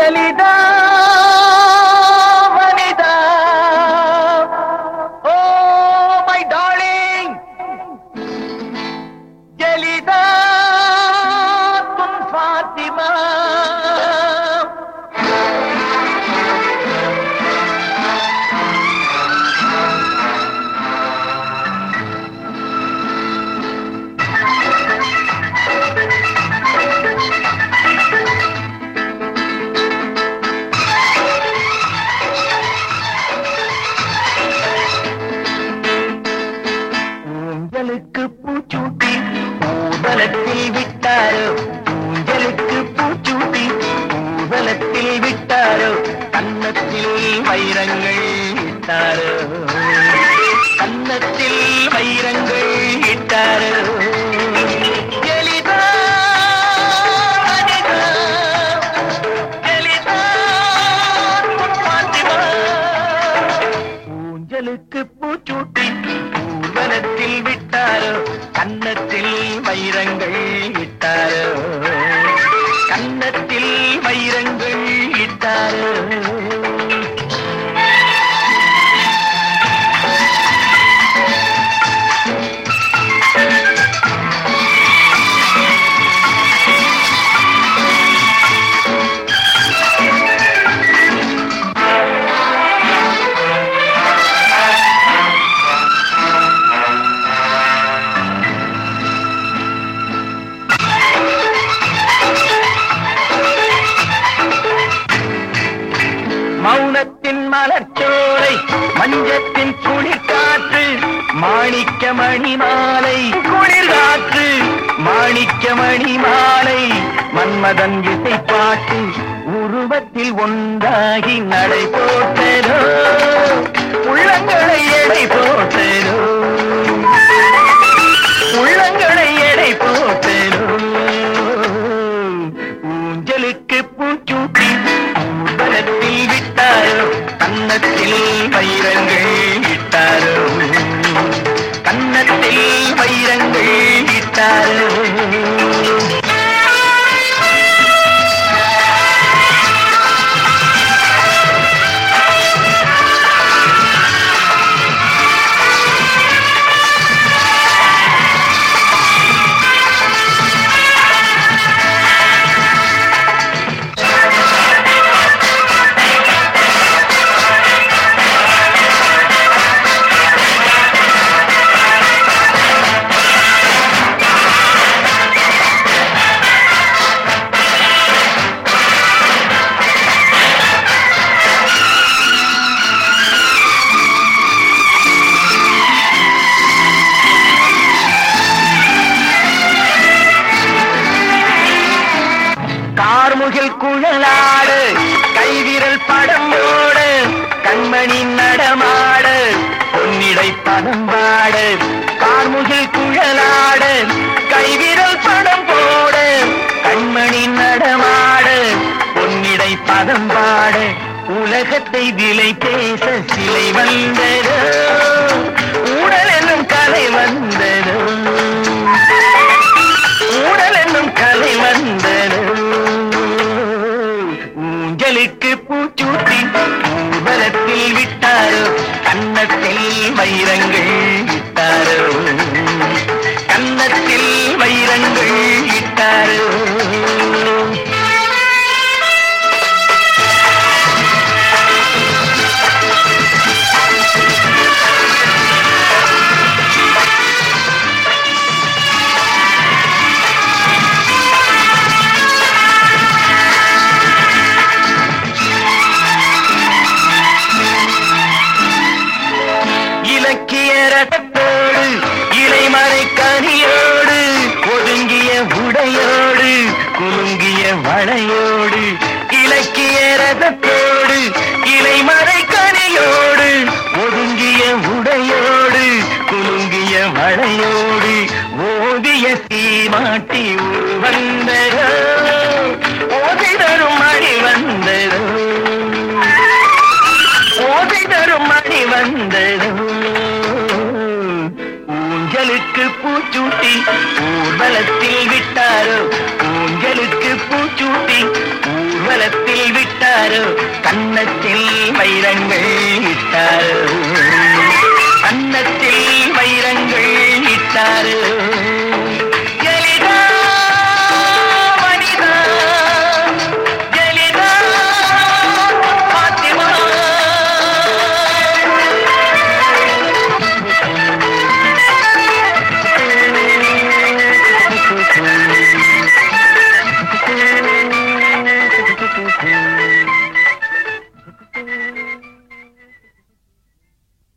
Lalitha Vanitha oh my darling Jalitha துன் ஃபாத்திமா ஊஞ்சலுக்கு பூச்சூட்டி ஊதலத்தில் விட்டாரோ ஊஞ்சலுக்கு பூச்சூட்டி ஊதலத்தில் விட்டாரோ கன்னத்தில் வைரங்கள் இட்டாரோ கன்னத்தில் வைரங்கள் இட்டாரோ எலிதா, அனிதா, எலிதா, பாத்திமா. ஊஞ்சலுக்கு பூச்சூட்டி ஊர்வலத்தில் விட்டாரோ கன்னத்தில் வைரங்கள் இட்டாரோ கன்னத்தில் வைரங்கள் இட்டாரோ மௌனத்தின் மலர்ச்சோலை மஞ்சத்தின் குளிர்காற்று மாணிக்க மணி மாலை குளிர்காற்று மாணிக்க மணி மாலை மன்மதன் இசை பாட்டு உருவத்தில் ஒன்றாகி நடை போட்டதோ உள்ளங்களை எடை போட்டதோ உள்ளங்களை எடை போட்டதோ ஊஞ்சலுக்கு பூச்சூட்டி ஊர்வலத்தில் விட்டாரோ கன்னத்தில் வைரங்கள் இட்டாரோ கன்னத்தில் வைரங்கள் இட்டாரோ கார்முகில் குழலாடு கைவிரல் படம் ஓடு கண்மணி நடமாடு பொன்னிடை பதம் பாடு கார்முகில் குழலாடு கைவிரல் படம் போடு கண்மணி நடமாடு பொன்னிடை பதம் பாடு உலகத்தை விலை பேச சிலை வந்ததோ ஊடல் என்னும் கலை வந்ததோ ஊடல் என்னும் கலை வந்தது ஊஞ்சலுக்கு பூச்சூட்டி ஊர்வலத்தில் விட்டாரோ கன்னத்தில் வைரங்கள் இட்டாரோ கன்னத்தில் வைரங்கள் இட்டாரோ இலக்கிய ரசத்தோடு இலைமறை கனியோடு ஒதுங்கிய உடையோடு குலுங்கிய வளையோடு இலக்கிய ரசத்தோடு இலைமறை கனியோடு ஒதுங்கிய உடையோடு குலுங்கிய வளையோடு ஓவிய சீமாட்டி வந்ததோ ஓதை தரும் மணி வந்ததோ ஓதை தரும் மணி வந்ததோ ஊஞ்சலுக்கு பூச்சூட்டி ஊர்வலத்தில் விட்டாரோ ஊஞ்சலுக்கு பூச்சூட்டி ஊர்வல ஊர்வலத்தில் விட்டாரோ கன்னத்தில் வைரங்கள் இட்டாரோ கன்னத்தில் வைரங்கள் இட்டாரோ ஜலிதா வனிதா ஜலிதா பாத்திமா